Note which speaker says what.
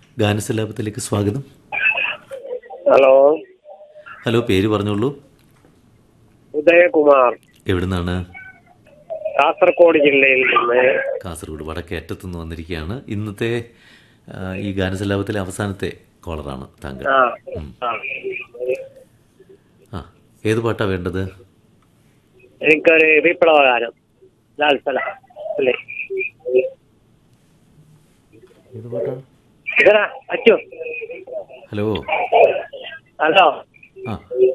Speaker 1: ഗാനസലാപത്തിലേക്ക് സ്വാഗതം
Speaker 2: hello
Speaker 1: hello പേര് പറഞ്ഞോളൂ
Speaker 2: ഉദയകുമാർ
Speaker 1: എവിടുന്നാണ്
Speaker 2: കാസർഗോഡ് ജില്ലയിൽ നിന്ന്
Speaker 1: കാസർഗോഡ് വടക്കേ അറ്റത്തുനിന്ന് വന്നിരിക്കുകയാണ് ഇന്നത്തെ ആ, ഈ ഗാനസലാപത്തിലെ അവസാനത്തെ കോളറാണ് താങ്കൾ
Speaker 2: ആ
Speaker 1: ഉം.
Speaker 2: ആ.
Speaker 1: ആ ഏത് പാട്ടാ വേണ്ടത്
Speaker 2: എനിക്കൊരു വിപ്ലവഗാനം ലാൽ സലാം അല്ലേ
Speaker 1: ഏത് പാട്ടാ
Speaker 2: ഇതാ അച്ചു
Speaker 1: ഹലോ
Speaker 2: ഹലോ
Speaker 1: ആ